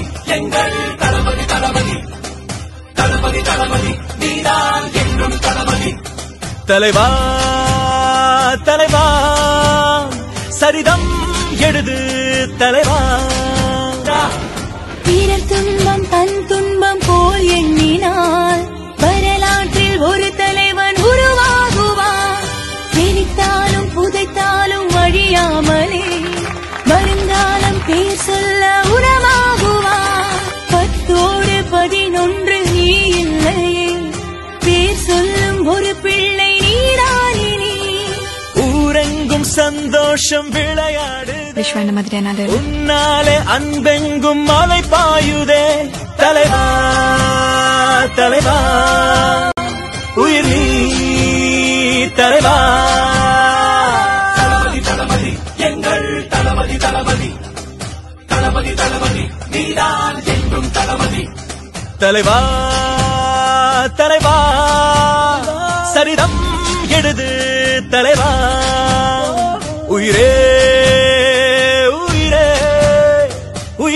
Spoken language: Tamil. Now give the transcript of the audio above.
எங்கள் தளபதி தளபதி தளபதி தளபதி நீதான் என்றும் தளபதி தலைவா தலைவா சரிதம் எழுது தலைவா பிறர் துன்பம் தன் துன்பம் போல் எண்ணினால் வரலாற்றில் ஒரு தலைவன் உருவாகுவான் எரித்தாலும் புதைத்தாலும் அழியாமலே வருங்காலம் பேர் சொல்ல உரமாகுவான் பத்தோடு பதினொன்று நீ இல்லையே பேர் சொல்லும் ஒரு பிள்ளை நீதானினி ஊரெங்கும் சந்தோஷம் விளையாடு விஷ்வா இந்த மாதிரியான ஆளு உன்னாலே அன்பெங்கும் மலை பாயுதே தலைவா தலைவா உயிர் நீ தலைவா தளபதி தளபதி எங்கள் தளபதி தளபதி தளபதி தளபதி நீதான் என்றும் தளபதி தலைவா தலைவா சரிதம் எழுது தலைவா உயிரே